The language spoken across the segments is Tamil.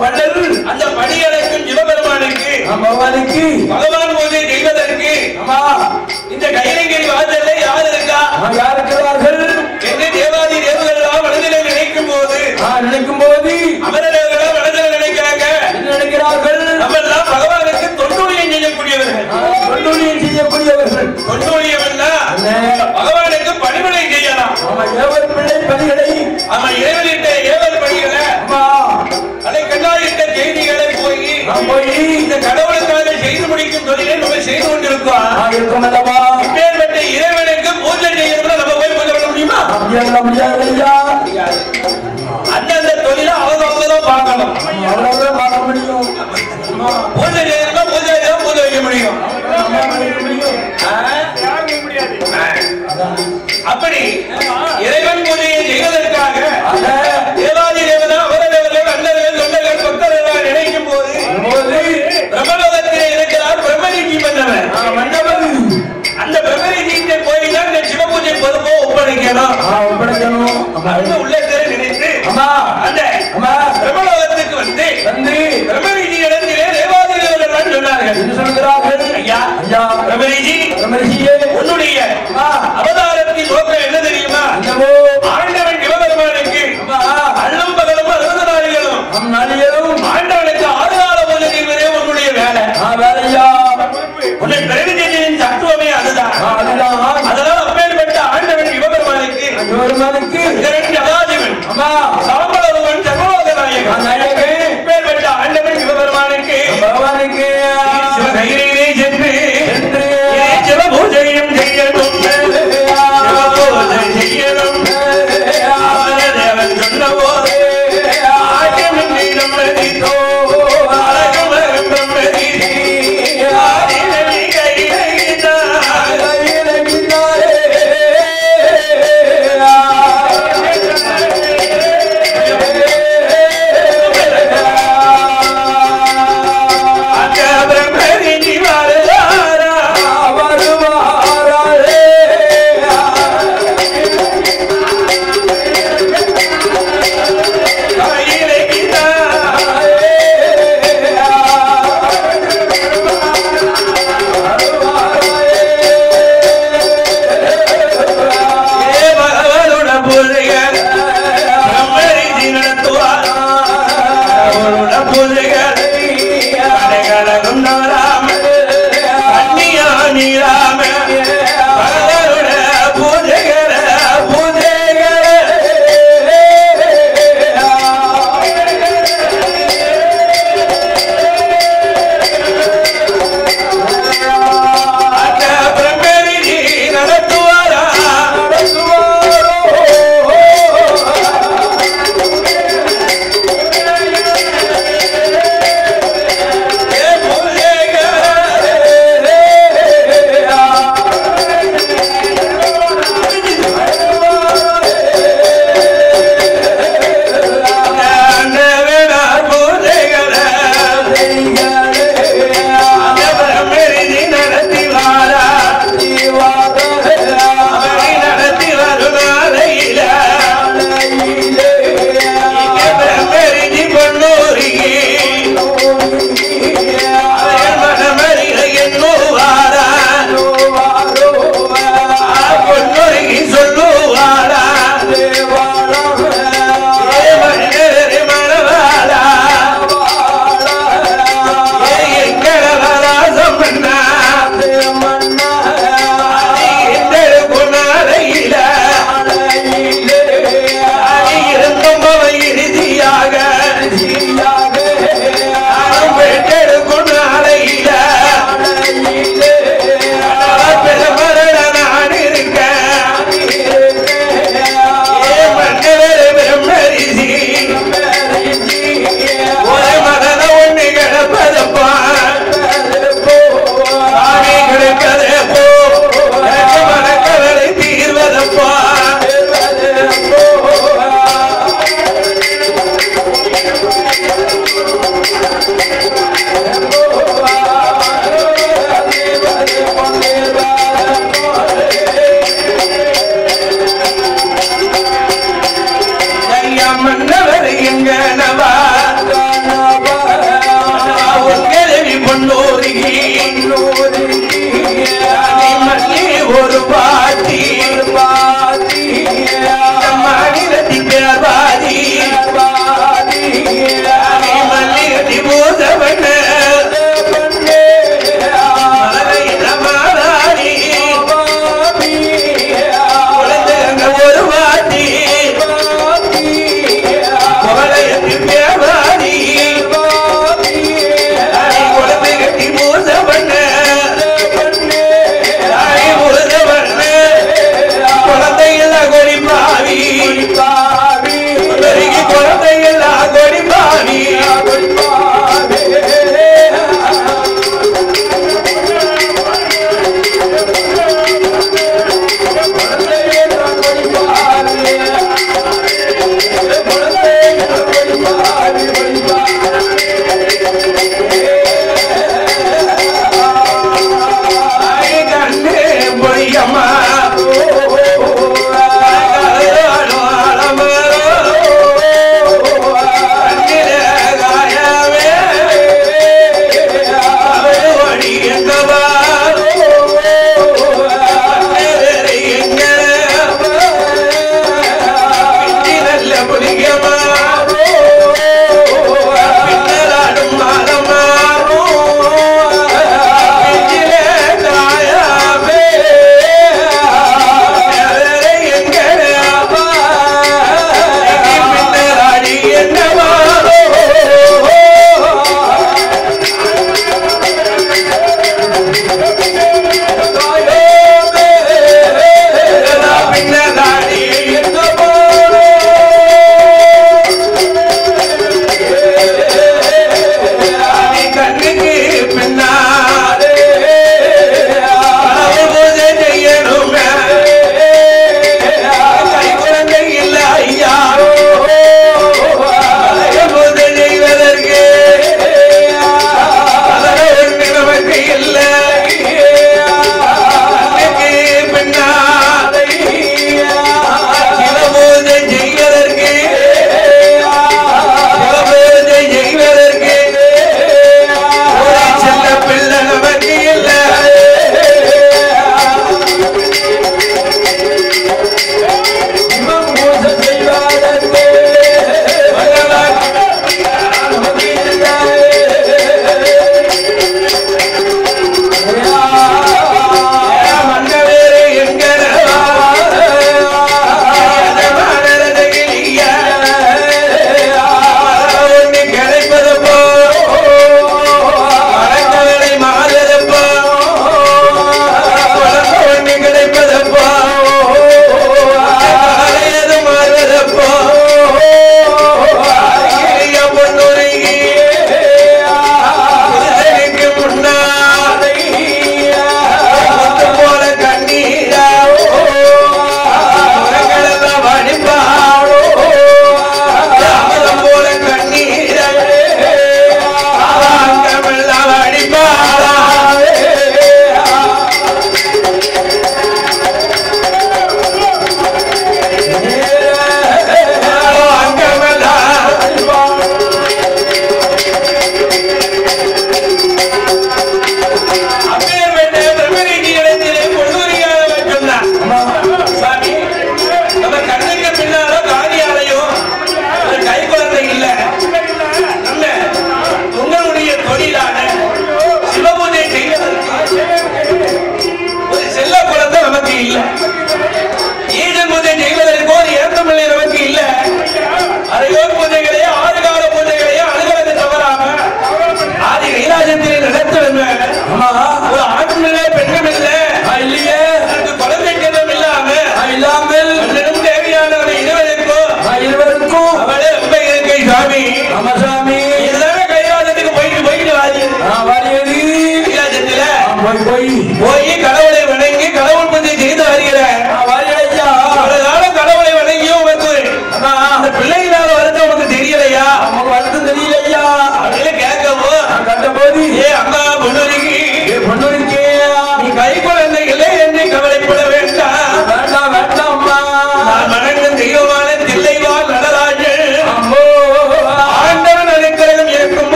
வள்ளல் அந்த படியளக்கும் சிவபெருமானுக்கு ஆமா பகவானுக்கு பகவான் பூஜை செய்வதற்கு ஆமா இந்த கைலங்கிரி வாசல்ல யார் இருக்கா ஆ, யார் இருக்கிறார்கள் என்று தேவாதி தேவர்கள்லாம் மனதிலே நினைக்கும் போது ஆ, நினைக்கும் போது அமரதேவர்களா மனதில் நினைக்கிறாங்க என்ன நினைக்கிறார்கள் நம்ம எல்லாம் பகவானுக்கு தொண்டூழியம் செய்யக்கூடியவர்கள் ஆ, தொண்டூழியம் செய்யக்கூடியவர்கள் தொண்டூழியம்னா என்ன? பகவானுக்கு பணிவிடை செய்யலாம் ஆமா ஏவர் பிள்ளை பணிகளை அவன் இறைவனிட்ட ஏவல் பணிகளை ஆமா அதை கண்டாயிட்ட செய்திகளை போய் நாம் போய் இந்த கடவுளுக்காக செய்து முடிக்கும் தொழிலை நம்ம செய்து கொண்டிருக்கோம் ஆ, இருக்கும் அல்லவா இப்பேற்பட்ட இறைவனுக்கு பூஜை செய்யணும்னா நம்ம போய் பூஜை பண்ண முடியுமா அப்படியே முடியாது ஐயா அந்தந்த தொழிலை அவங்க அவங்க தான் பார்க்கணும் அவ்வளவுதான் பார்க்க முடியும் ஆமா பூஜை செய்யணும்னா பூஜை தான் பூஜை வைக்க முடியும் ஆமா, பார்க்க முடியும் ஆ? அப்படி இறைவன் பூஜையை செய்வதற்காக ஆக, தேவாதி தேவதா அவரதேவர்கள் அண்ணர்கள் தொண்டர்கள் பக்தர்கள் நினைக்கும் போது போது பிரம்மலோகத்திலே இருக்கிறார் பிரம்மரிஷி மன்னவர் ஆ, மண்டபம் அந்த பிரம்மரிஷியை போய் தான் இந்த சிவபூஜை பொறுப்போ ஒப்படைக்கணும் ஆ, ஒப்படைக்கணும் ஆமா அப்படின்னு உள்ளே நினைத்து ஆமா அந்த ஆமா பிரம்மலோகத்துக்கு வந்து வந்து பிரம்மரிஷி இடத்திலே தேவாதி தேவர்கள் சொன்னார்கள் என்ன சொல்கிறார்கள் ஐயா ஐயா பிரம்மரிஷி ரமரிஷியே உன்னுடைய ஆ, அவதாரத்தின் நோக்கம் என்ன தெரியுமா என்னவோ ஆண்டவன் சிவபெருமானுக்கு ஆமா அல்லும் பகலும் அறுபது நாடுகளும் நம் நாளிலும் ஆண்டவனுக்கு ஆறு கால பூஜை செய்வதே உன்னுடைய வேலை ஆ, வேலையா உன்னை பிரதிநிதியின் தத்துவமே அதுதான் ஆ, அதுதான் அதனால் அப்பேற்பட்ட ஆண்டவன் சிவபெருமானுக்கு ஒருவனுக்கு இரண்டு அதாதிவன் ஆமா சாம்பளவன் சர்வலோக ஆ, நாயகன் நாயகன் அப்பேற்பட்ட ஆண்டவன் சிவபெருமானுக்கு பகவானுக்கு சிவகையிலே சென்று சென்று சிவபூஜையும் செய்யணும் ஆ,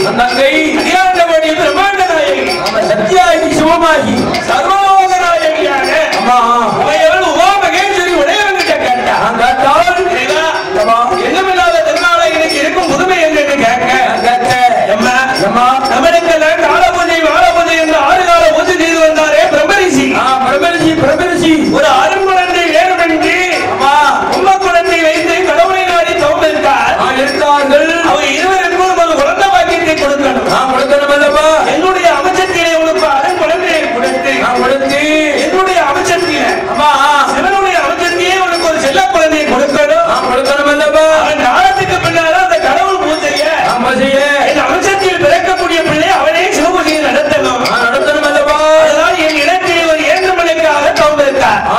தங்கை அகிலாண்டமணி பிரம்மாண்ட நாயகி ஆமா சத்யாகி சிவமாகி சர்வலோக நாயகியான அம்மா அவையவள் உமா மகேஸ்வரி உடையவங்கிட்ட கேட்டா நான் கேட்டால் ஏதா, அம்மா என்னமில்லாத திருநாளை இன்னைக்கு இருக்கும் புதுமை எங்கன்னு கேட்க நான் கேட்டேன் எம்மா அம்மா நம்மளுக்கெல்லாம் கால பூஜை வாழ பூஜை என்று ஆறு கால பூஜை செய்து வந்தாரே பிரம்மரிஷி ஆ பிரபலசி பிரபலசி ஒரு அருங்குழந்தை வேணுமென்று அம்மா உம்ம குழந்தை வைத்து கடவுளை நாடி தவம் இருக்கார் ஆ இருந்தார்கள் அவங்க இருவருக்கும் ஒரு குழந்தை பாக்கியத்தை கொடுக்கணும் நான் கொடுக்கணும் அல்லவா என்னுடைய அமைச்சத்திலே உனக்கு அருங்குழந்தையை கொடுத்து நான் கொடுத்து என்னுடைய அமைச்சத்திலே அம்மா சிவனுடைய அமைச்சத்திலே உனக்கு ஒரு செல்ல குழந்தையை கொடுக்கணும் நான் கொடுக்கணும் அல்லவா அவன் காலத்துக்கு பின்னால அந்த கடவுள் பூஜைய ஆமா செய்ய என் அமைச்சத்தில் பிறக்கக்கூடிய பிள்ளை அவனே சிவபூஜையை நடத்தணும் நான் நடத்தணும் அல்லவா அதனால் என் இடத்தில் ஒரு ஏற்றுமலைக்காக தவம் இருக்கார் ஆ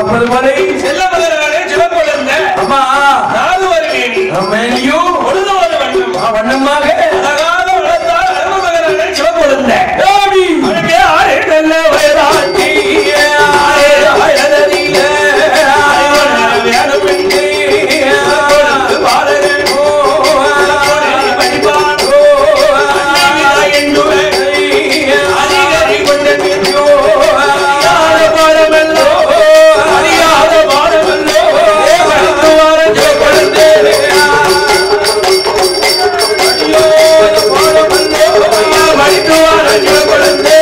நாற்பது மலை செல்ல மகனானே சிவக்குழந்த அம்மா நாலு வருகேணி மேனியும் பொழுது ஒரு வண்ணம் வண்ணமாக அழகாக வளர்த்தால் அரும மகனானே சிவக்குழந்த தாவி அவனுக்கு ஆறு நல்ல வயதாட்டி ஆறு வயதறிய வேணுமென்றே சிவக்குழந்து பாலகன் சிவக்குழந்தை படிப்பான் அன்னைவிழா எண்ணுமே அதிகாரி கொண்ட அறியாத பாடமல்லோ அறியாத பாடமல்லோ படித்துவார சிவக்குழந்தே படித்துவார சிவக்குழந்தே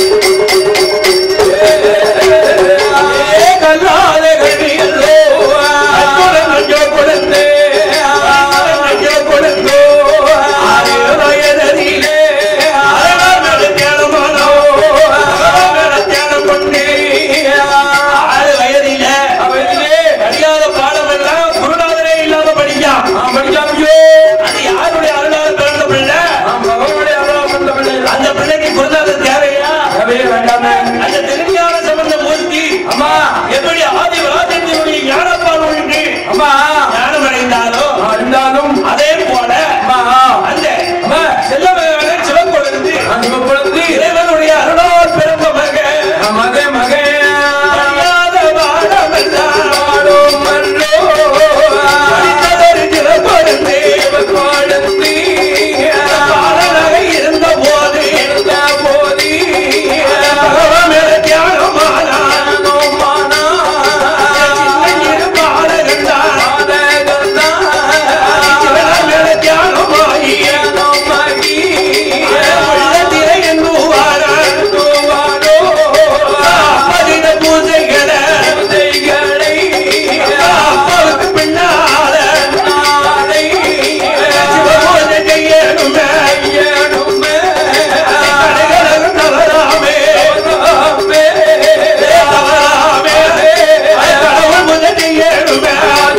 கல்லாத கண்ணியல்லோ அற்புதம் நஞ்சோ குழந்தே நஞ்சோ குழந்தோ ஆறு வயதறியிலே அரவண தியானமானோ அரவண தியானம் கொண்டே ஆறு வயதிலே அவதிலே அறியாத பாடமெல்லாம் குருநாதரே இல்லாத படிக்கா படிச்சாமியோ அது யாருடைய அருளால் பிறந்த பிள்ளை பகவானுடைய அருளால் வந்த பிள்ளை அந்த பிள்ளைக்கு குருநாதர் தேவையா தேவையே வேண்டாமே அந்த திருஞான சம்பந்த மூர்த்தி அம்மா எப்படி ஆதி ராஜேந்திரனுடைய ஞானப்பால் ஒழுங்கு அம்மா ஞானம் அடைந்தாலோ இருந்தாலும் அதே போல அம்மா அந்த அம்மா செல்லமகன சிவக்கொழுந்து அந்த குழந்தை இறைவனுடைய அருளால் பிறந்த மகன் மகே மகே அறியாத பாடமெல்லாம் ஆடும் மன்றோ படித்ததொரு சிவக்கொழுந்து குழந்தை பாலனாக இருந்த போது இருந்த போதி பகவான் மேல தியானமானான் மானா சின்னஞ்சிறு பாலகன்தான் ஆதகந்தா சிவனார் மேல தியானமாகி மகி உள்ளத்திலே எண்ணுவாரான் துவாரோ அப்பதின பூஜைகளை செய்களை அப்பாவுக்கு பின்னால நாளை சிவபூஜை செய்யணுமே ஐயனுமே கடைகளும் தவறாமே தவறாமே கடவுள் பூஜை செய்யணுமே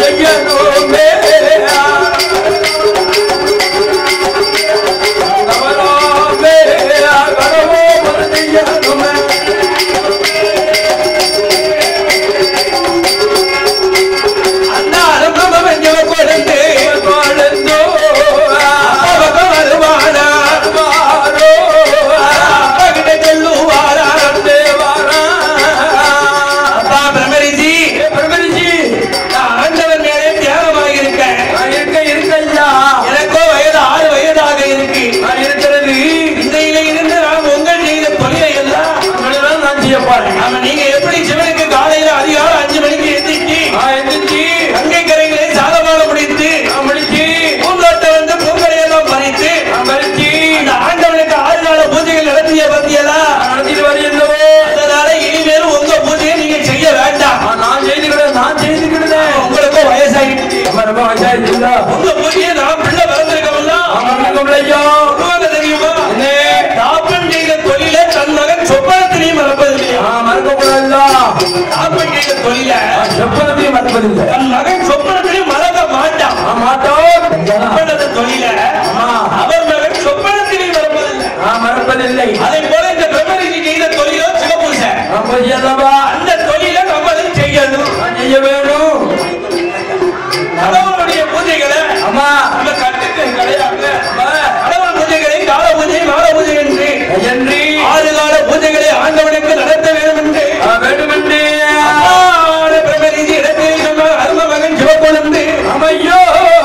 அந்த அனுபவம் எங்க கொடுத்து அப்பாவுக்கு வருவானா அப்பா கிட்ட சொல்லுவாரா அப்பா பிரமரிஜி நான் ஆண்டவன் மேலே தியானமாக இருக்கேன் எனக்கோ வயது ஆறு வயதாக இருக்கு இன்றையில இருந்து நாம் உங்கள் செய்த தொழிலை எல்லாம் ஆமா நீங்க எப்படி சிவனுக்கு காலையில அதிகாலம் அஞ்சு மணிக்கு எந்திரிச்சு கங்கை கரைகளை சாதமாக முடித்து பூந்தோட்டம் வந்து பூக்களை எல்லாம் பறித்து அந்த ஆண்டவனுக்கு ஆறு நாள் பூஜைகள் நடத்திய பத்தியலா அதனால இனிமேலும் உங்க பூஜையை நீங்க செய்ய வேண்டாம் நான் செய்துக்கிறேன் நான் செய்துக்கிறேன் உங்களுக்கும் வயசாயிடுச்சு ரொம்ப வயசாயிருச்சுங்களா உங்க பூஜையை நான் பிள்ளை பிறந்திருக்கவெல்லாம் ஆமாம் ஐயா சொல்லுவாங்க தெரியுமா தாப்பன் செய்த தொழிலை தன் மகன் சொப்பனத்திலையும் மறப்பதில்லையா ஆ, மறக்கக்கூடாதுல்ல. தாப்பன் செய்த தொழில ஆ, செப்பனத்தையும் மறப்பதில்லை. தன் மகன் சொப்பனத்திலையும் மறக்க மாட்டான் ஆ, மாட்டோம். சொப்பனது தொழில ஆமா. அவர் மகன் சொப்பனத்திலையும் மறப்பதில்லை ஆ, மறப்பதில்லை. அதை போல இந்த பிரம்மரிஷி செய்த தொழிலோ சிவபூசை ஆ, போய் அல்லவா? அந்த தொழிலை நம்மளும் செய்யணும் ஆ, செய்ய வேணும். கடவுளுடைய பூஜைகளை அம்மா, நம்ம கட்டுக்கு கிடையாது அம்மா, கடவுள் பூஜைகளை கால பூஜை மால பூஜை என்று என்று ஆறு கால பூஜைகளை ஆண்டவனுக்கு நடத்த வேண்டும் என்று ஆ, வேண்டுமென்றே. ஆன பிரம்மரிஷி இடத்தில் சொன்னார் அரும மகன் சிவக்கொழுந்து அமையோ.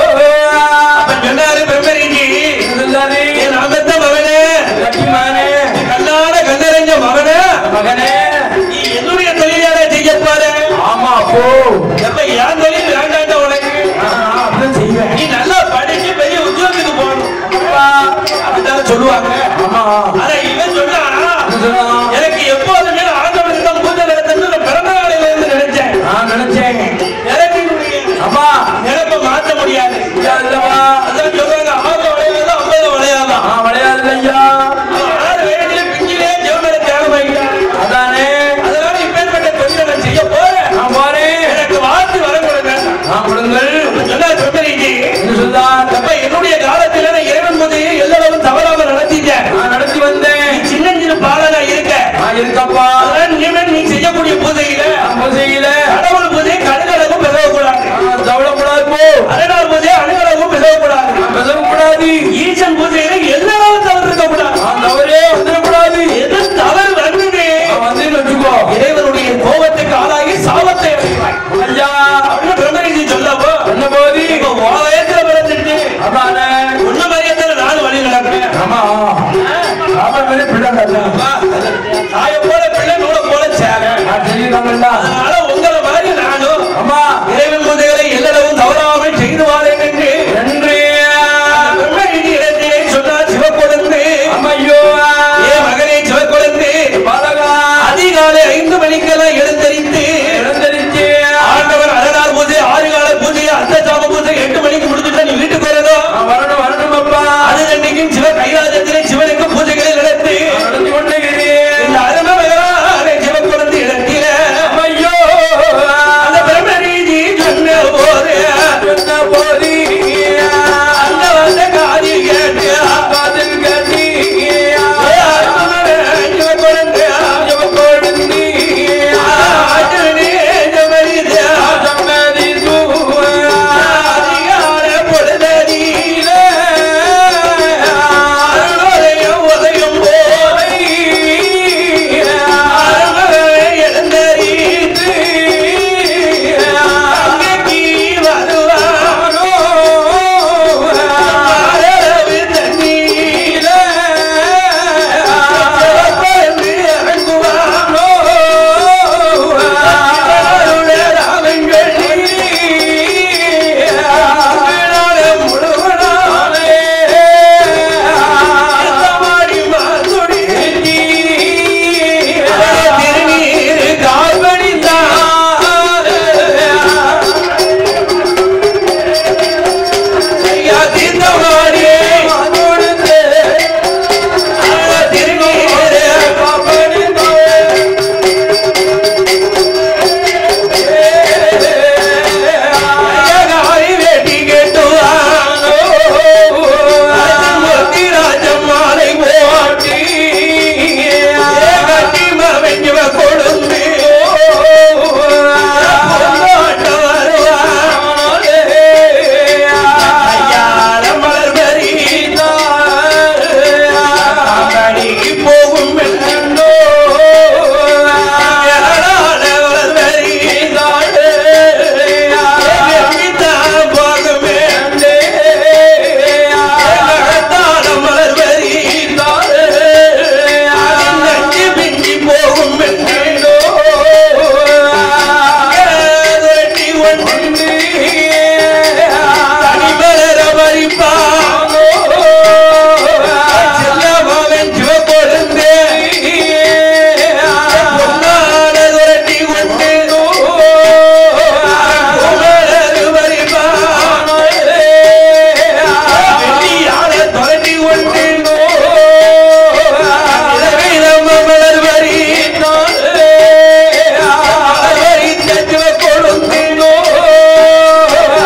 அப்ப சொன்னாரு பிரம்மரிஷி இதுதானே என் அமர்த்த மகனே லட்சுமணனே, கல்லான கண்ணறிஞ்ச மகனே மகனே. நீ என்னுடைய தொழிலாள செய்ய பாரு ஆமா, போ. எப்ப என் தொழில் வேண்டாண்ட உனக்கு ஆ, அப்படிதான் செய்வேன். நீ நல்லா படிச்சு பெரிய உத்தியோகத்துக்கு போகணும் அப்பா, அப்படித்தான் சொல்லுவாங்க ஆமா. ஆனா இவன் சொன்னா என்ன சொன்னான்? எனக்கு எப்போதுமே ஆண்டவனுக்கு தான் பூஜை நடத்தணும்னு நான் பிறந்த நாளில இருந்து நினைச்சேன் நான் நினைச்சேன் எனக்கு என்னுடைய அப்பா நினைப்பை மாத்த முடியாது அல்லவா அதான் சொல்றாங்க ஆறு வளையாதான் ஐம்பது வளையாதான் ஆ விளையாடல ஐயா ஆறு வயதில பிஞ்சிலே ஜெவமேல தியானம் ஆகிட்டான் அதானே அதனால இப்பேற்பட்ட தொழிலை நான் செய்ய போறேன் நான் போறேன் எனக்கு வாழ்த்து வர கொடுங்க நான் கொடுங்கள் சொன்னா சொன்னீங்க என்று சொன்னார் அப்ப என்னுடைய காலத்துல நான் இறைவன் பூஜையை எல்லளவும் தவறாம நடத்திட்டேன் நான் நடத்தி வந்தேன் சின்ன சின்ன பாலனா இருக்க நான் இருக்கப்பா அதனால இனிமேல் நீ செய்யக்கூடிய பூஜையில நான் பூஜையில கடவுள் எல்லாம் அதனால உங்களை மாதிரி நானும் அம்மா இறைவன் பூஜைகளை எல்லளவும் தவறாமல் செய்து வாரேன் என்று என்று பிரம்மரிஷி இடத்திலே சொன்னார் சிவக்கொழுந்து அம்மையோ ஏ மகனே சிவக்கொழுந்து பாலகா அதிகாலை ஐந்து மணிக்கெல்லாம் எழுந்தரித்து எழுந்தரிச்சு ஆண்டவர் அரணார் பூஜை ஆறு கால பூஜை அர்த்தசாம பூஜை எட்டு மணிக்கு முடிச்சுட்டு நீ வீட்டுக்கு வரணும் நான் வரணும் வரணும் அப்பா அது அன்னைக்கும் சிவ கைலாசத்திலே சிவனுக்கு பூஜைகளை நடத்தி நடந்து கொண்டிருக்கிறேன் இந்த அருமை மகனான சிவக்கொழுந்து இடத்தில அம்மையோ அந்த பிரம்மரிஷி சொன்ன போது சொன்ன போதி அந்த வந்த காதி கேட்டு காதில் கட்டி சிவக்கொழுந்து கொழுந்தி ஆற்றலே ஜமரிதா சம்மதி அதிகார பொழுதடியிலே அருளுரையும் உதயம் போதை அருள்மகளை எழுந்தறித்து அங்கேக்கு வருவாரோ அரவு தண்ணீரே சிவப்பென்று இறங்குவாரோ அருளே ராமன் சொல்லி அருளாலே முழுவனாலே மாடி மாத்துடி திருநீர் கால்படிந்தார் ஐயா தீர்த்தமாடியே கொடுத்து திருநீர் ஐயகாரி வேட்டி கேட்டுவானோ மூர்த்தி ராஜம் மாலை போட்டி கட்டி மவஞ்சுவ கொடுந்து கொண்டாட்ட வருவானே ஐயார மலர்வரி அங்கடிக்கு போகும் பெண்ணோ எழலாட மலர்வரி எண்ணித்தான் போகுமே எழத்தாட மலர்வரி நஞ்சு பிஞ்சி போகும் பெண்ணோ துரட்டி ஒன்று தனிமலர பறிப்பானோ செல்லமாவன் சிவப்பொழுந்தே பொன்னான துரட்டி கொண்டு குமரரு பறிப்பானோ வெள்ளியால துரட்டி கொண்டு இரவிலம்ம மலர் வரி மலர் வரி தச்சுவ கொழுந்து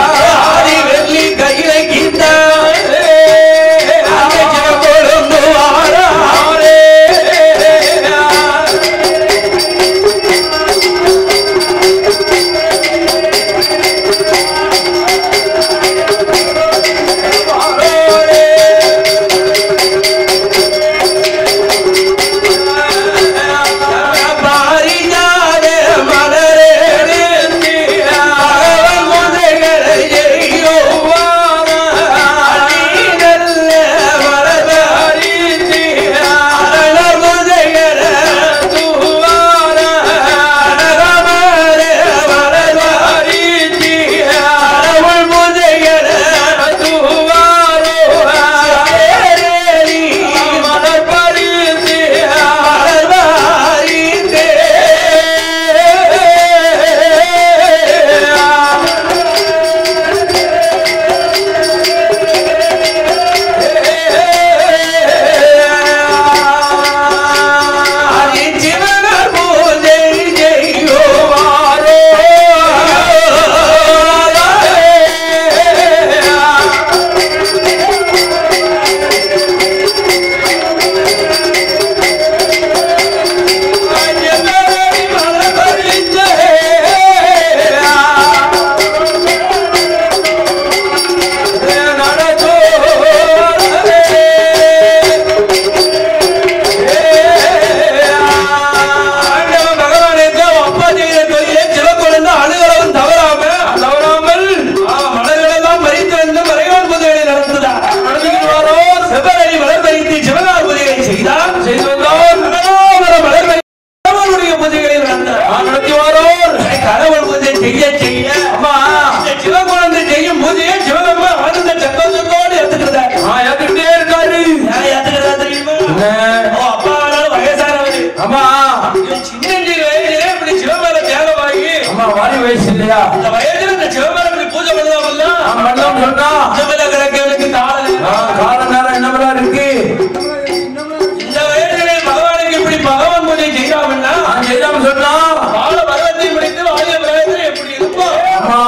செய்யலாம் சொன்னா உச்சமில்ல கிடக்கிறதுக்கு காரணம் ஆ, கால நேரம் என்னவெல்லாம் இருக்கு இந்த வயதிலே பகவானுக்கு இப்படி பகவான் பூஜை செய்யாமன்னா நான் செய்யலாம் சொன்னா பால பருவத்தை முடித்து வாலிய பருவத்தில் எப்படி இருக்கும் ஆமா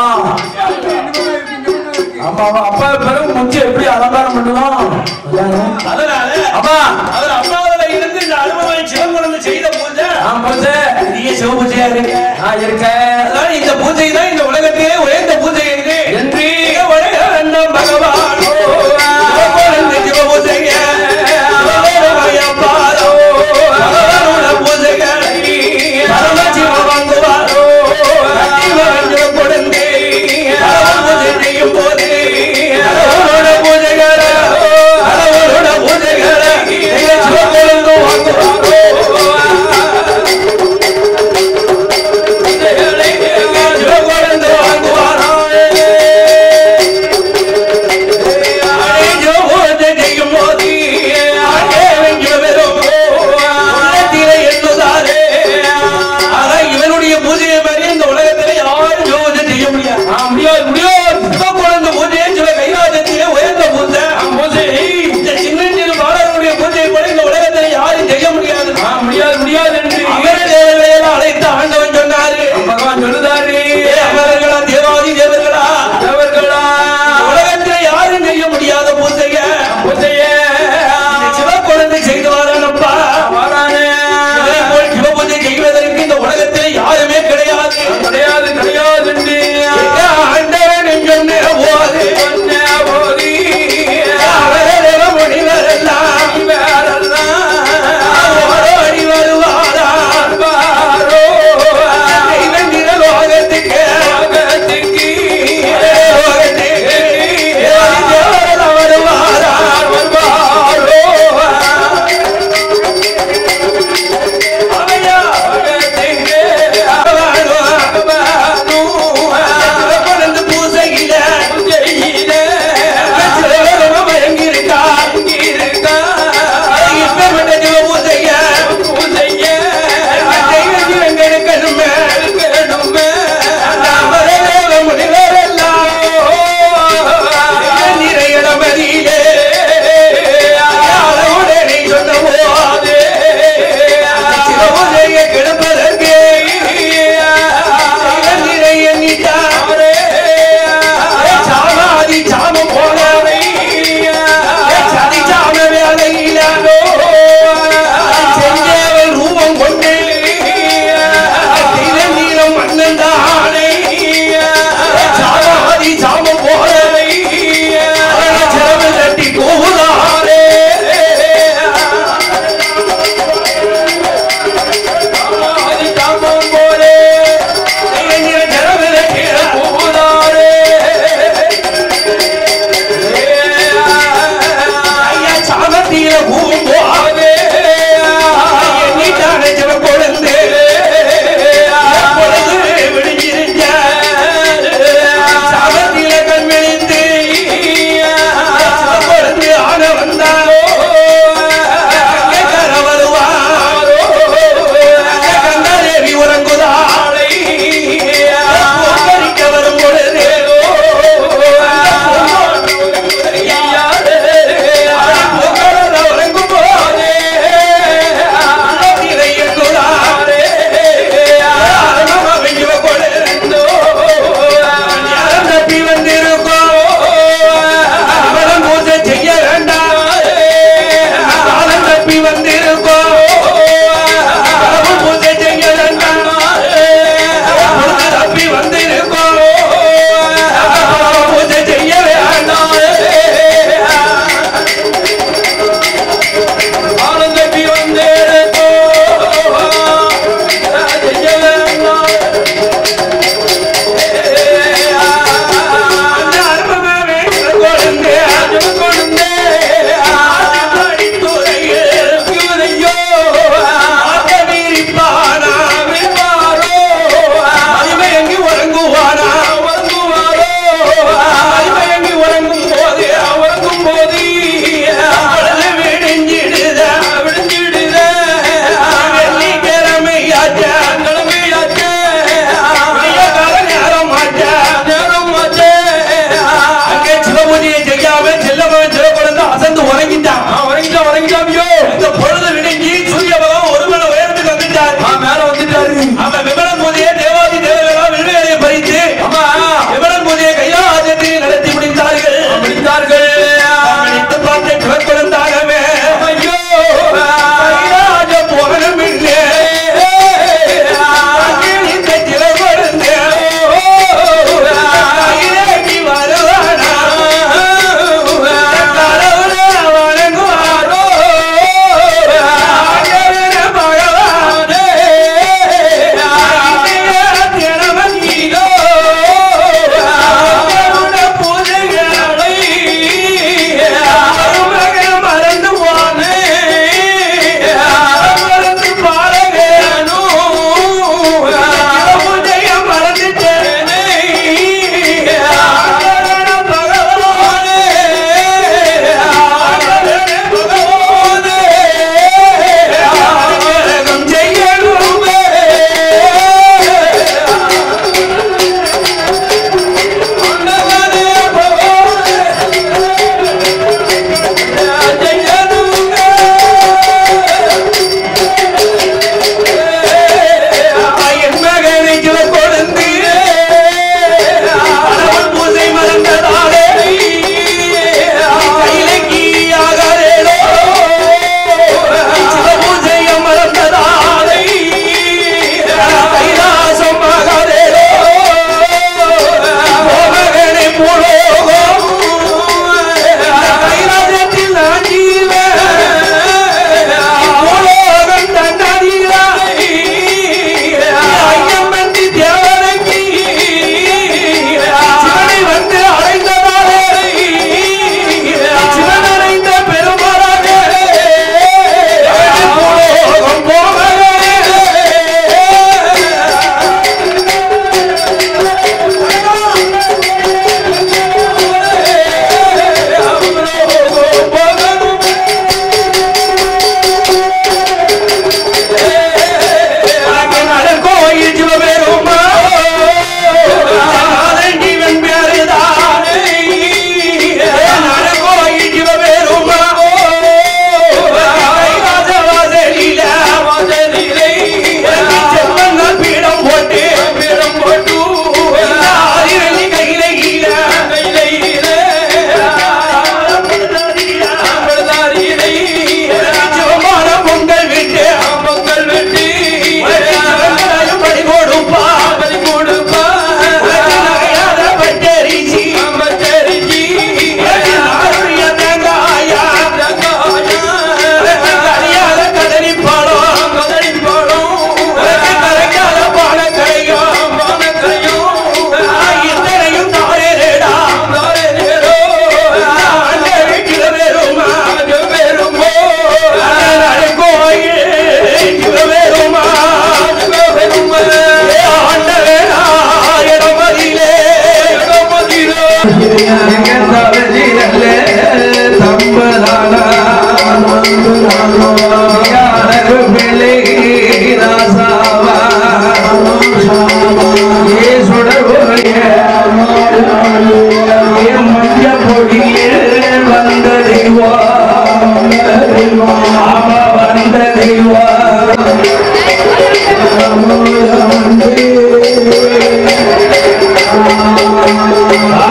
ஆமா ஆமா. அப்பா பிறகு முச்சு எப்படி அலங்காரம் பண்ணுவோம் அதனால ஆமா அவர் அப்பாவில இருந்து இந்த அனுபவம் சிவன் குழந்தை செய்த பூஜை நான் போச்சு பெரிய சிவ பூஜையா இருக்கு நான் இருக்கேன் அதனால இந்த பூஜை தான் இந்த உலகத்திலே உயர்ந்த பூஜை என்று என்று மிக உலகம் பகவான் சிவகுழந்தை சிவ பூஜைங்க சிவபெருமான் அப்பாரோ பகவானோட பூஜைகள் பரமசிவ வாங்குவார் சத்தியவான் சிவகுழந்தை பகவான் பூஜை செய்யும் போது கடவுளோட பூஜைகள் கடவுளோட பூஜைகள் சிவகுழந்தை வாங்குவாரோ சிவகுழந்தை வாங்குவாரோ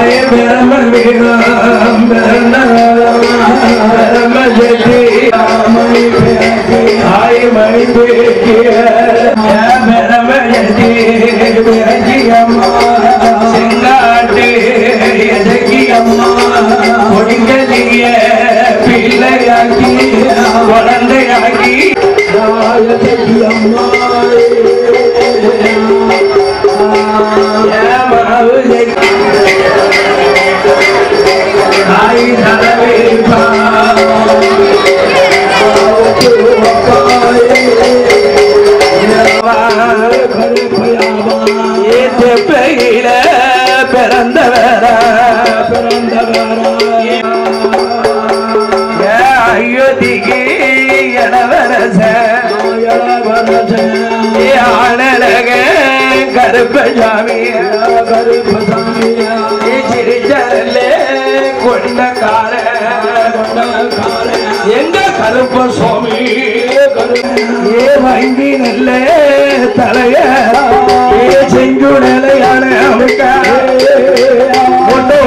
பிள்ளையாக்கி குழந்தையாக்கி பிறந்தவர அயோத்திக்கு இளவரச ஆனலக கருப்பசாமி சிரிச்சலே கொண்டக்கார எங்க கருப்ப சுவாமி ஏ வங்கி நல்ல தலைய ஏ செங்குடலையான அமுக்க கொண்டு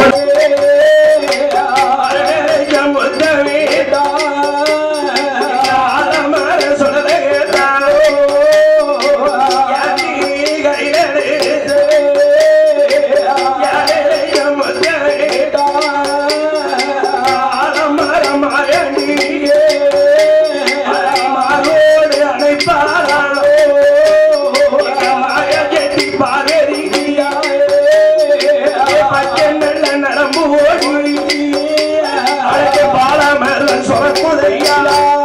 நரம்பு ஓடி அழைக்க பாலாமல்ல சொரக்குதையா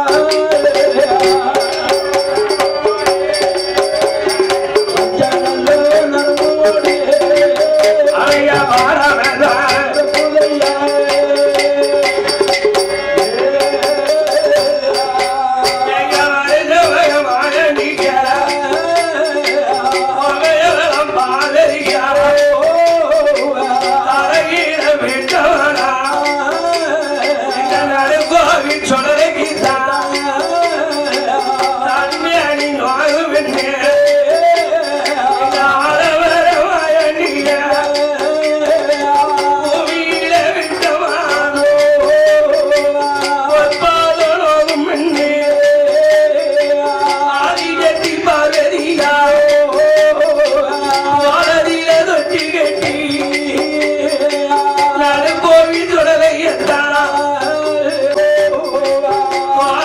ஐயா பாலாமல்ல எங்க வருஷமாக நீங்க அவயவரம் பாதரியா அழகின விட்டவனா இந்த நடுக்கோவில் சொலகிதா தன்மையணி நோயுவின்னே இந்த ஆடவரமாய நீங்க பூமியில விட்டவானோ ஒப்பாதனோகும் மின்னே ஆதிஜத்தி பார்வதியா வாழதில தொட்டி கட்டி நடுக்கோவில் தொடலையத்தான்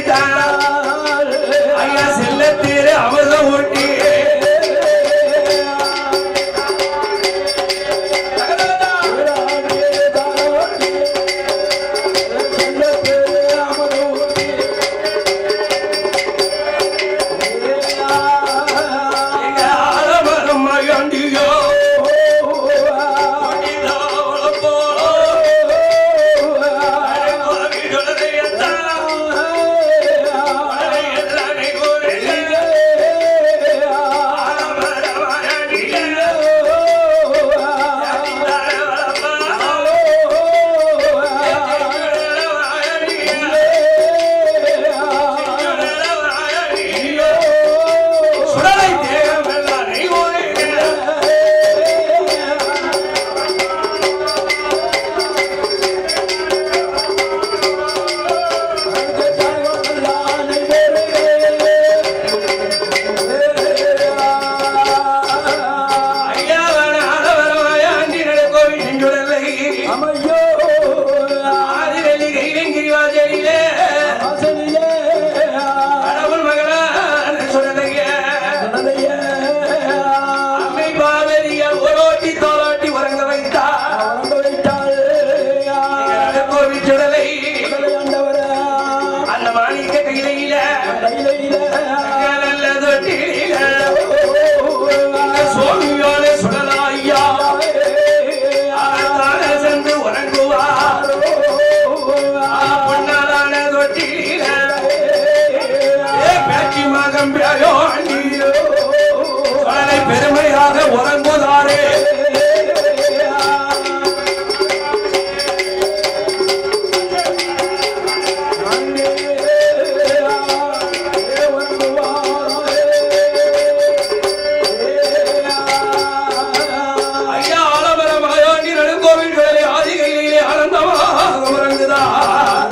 வைத்தார் ஐயா செல்லத்தீரு அமிர்தம் ஊட்டி எங்க ஆலமரம் மகண்டியோ ஊட்டிதோ உழப்போ சுடலை தேவமெல்லாம் நீ ஐயாவான ஆலவரமாய ஆண்டி நடக்கோவில் செஞ்சுடலை ஆதிவெள்ளி கைலங்கிரிவாசலிலே கடவுள் மகளான சுடலைய அம்மை பாவலிய ஓரோட்டி தோலாட்டி உறங்க வைத்தார் நடக்கோவில் சுடலை அந்த மாணிக்க கையில நல்ல தொட்டில சுவாமியோட சுடலாய்யா ஆத்தான சென்று உறங்குவார் பொன்னாலான தொட்டில ஏ பேச்சி மகம் பேயோ அண்ணியோ சுடலை பெருமையாக உறங்குதாரே ஐயா ஆலமரம் ஆயாண்டி நடுக்கோவில் சுடலை ஆதிகையிலே ஆனந்தமாக உறங்குதார்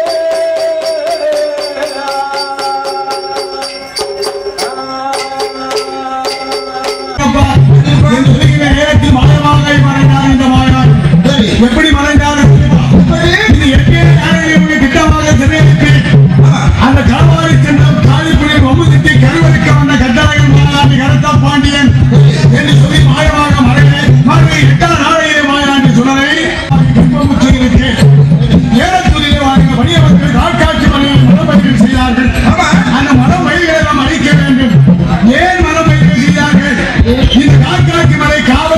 அப்பா, என் சொல்லுகிற நேரத்தில் மறைவாக மறைந்தார் இந்த மாநாடு. எப்படி மறைந்தார் இது எட்டே யானைகளுடைய திட்டமாக சிறையிட்டு அந்த களவாரி சென்றம் காளிப்புலி வம்புதிட்டி கருவறுக்க வந்த கட்டளைகள் மாநாட்டு கருத்தா பாண்டியன் என்று சொல்லி மாயமாக மறைவே மறுவை எட்டாம் நாளையிலே மாநாட்டு சுடரை இன்பமுற்றிருக்கு ஏலத்தூரிலே வாழ்ந்த வணிகர்கள் நாட்காட்சி மலையில் மரபடிகள் செய்தார்கள் அந்த மரம் வழிகளை எல்லாம் அழிக்க வேண்டும் ஏன் மரம் வைக்க செய்தார்கள் இந்த காக்காட்சி மலை காவல்